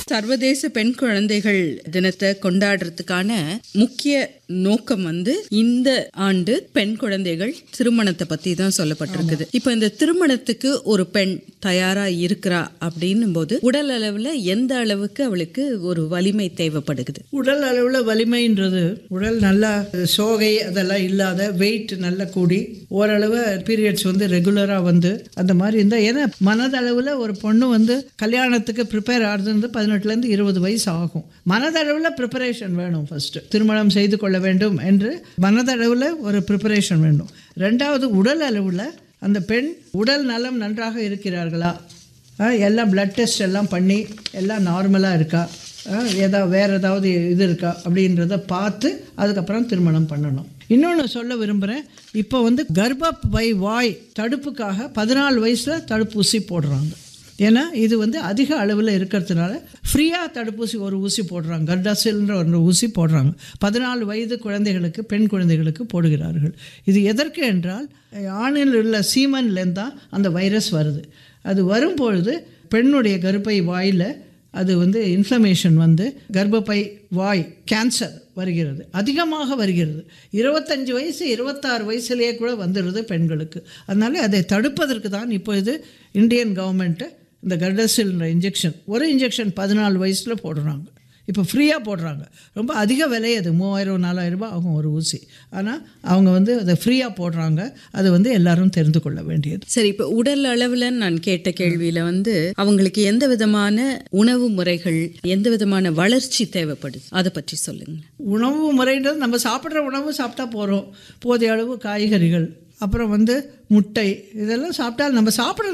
சர்வதேச பெண் குழந்தைகள் தினத்தை கொண்டாடுறதுக்கான முக்கிய நோக்கம் வந்து இந்த ஆண்டு பெண் குழந்தைகள் திருமணத்தை பத்தி தான் சொல்லப்பட்டிருக்குது இப்போ இந்த திருமணத்துக்கு ஒரு பெண் தயாரா இருக்கிறா அப்படின்னும் போது உடல் அளவுல எந்த அளவுக்கு அவளுக்கு ஒரு வலிமை தேவைப்படுகிறது உடல் அளவில் வலிமைன்றது உடல் நல்லா சோகை அதெல்லாம் இல்லாத வெயிட் நல்லா கூடி ஓரளவு பீரியட்ஸ் வந்து ரெகுலராக வந்து அந்த மாதிரி இருந்தால் ஏன்னா மனதளவில் ஒரு பொண்ணு வந்து கல்யாணத்துக்கு ப்ரிப்பேர் ஆகுதுன்றது பதினெட்டுலேருந்து இருபது வயசு ஆகும் மனதளவில் ப்ரிப்பரேஷன் வேணும் ஃபஸ்ட்டு திருமணம் செய்து கொள்ள வேண்டும் என்று மனதளவில் ஒரு ப்ரிப்பரேஷன் வேண்டும் ரெண்டாவது உடல் அளவில் அந்த பெண் உடல் நலம் நன்றாக இருக்கிறார்களா ஆ, எல்லாம் பிளட் டெஸ்ட் எல்லாம் பண்ணி எல்லாம் நார்மலாக இருக்கா ஏதாவது வேறு ஏதாவது இது இருக்கா அப்படின்றத பார்த்து அதுக்கப்புறம் திருமணம் பண்ணணும் இன்னொன்று சொல்ல விரும்புகிறேன் இப்போ வந்து கர்ப்பப்பை வாய் தடுப்புக்காக பதினாலு வயசில் தடுப்பூசி போடுறாங்க ஏன்னா இது வந்து அதிக அளவில் இருக்கிறதுனால ஃப்ரீயாக தடுப்பூசி ஒரு ஊசி போடுறாங்க கர்டாசில்ன்ற ஒரு ஊசி போடுறாங்க பதினாலு வயது குழந்தைகளுக்கு பெண் குழந்தைகளுக்கு போடுகிறார்கள் இது எதற்கு என்றால் ஆணில் உள்ள சீமன்லேருந்து தான் அந்த வைரஸ் வருது அது வரும்பொழுது பெண்ணுடைய கர்ப்பை வாயில் அது வந்து இன்ஃப்ளமேஷன் வந்து கர்ப்பப்பை வாய் கேன்சர் வருகிறது அதிகமாக வருகிறது இருபத்தஞ்சி வயசு இருபத்தாறு வயசுலேயே கூட வந்துடுது பெண்களுக்கு அதனால அதை தடுப்பதற்கு தான் இப்போ இது இந்தியன் கவர்மெண்ட்டு இந்த கர்டசில்ன்ற இன்ஜெக்ஷன் ஒரு இன்ஜெக்ஷன் பதினாலு வயசில் போடுறாங்க இப்போ ஃப்ரீயாக போடுறாங்க ரொம்ப அதிக விலை அது மூவாயிரம் நாலாயிரம் ரூபாய் ஆகும் ஒரு ஊசி ஆனால் அவங்க வந்து அதை ஃப்ரீயாக போடுறாங்க அது வந்து எல்லாரும் தெரிந்து கொள்ள வேண்டியது சரி இப்போ உடல் அளவில் நான் கேட்ட கேள்வியில வந்து அவங்களுக்கு எந்த விதமான உணவு முறைகள் எந்த விதமான வளர்ச்சி தேவைப்படுது அதை பற்றி சொல்லுங்க உணவு முறைன்றது நம்ம சாப்பிட்ற உணவு சாப்பிட்டா போகிறோம் போதிய அளவு காய்கறிகள் அப்புறம் வந்து முட்டை இதெல்லாம் சாப்பிட்டா நம்ம சாப்பிட்ற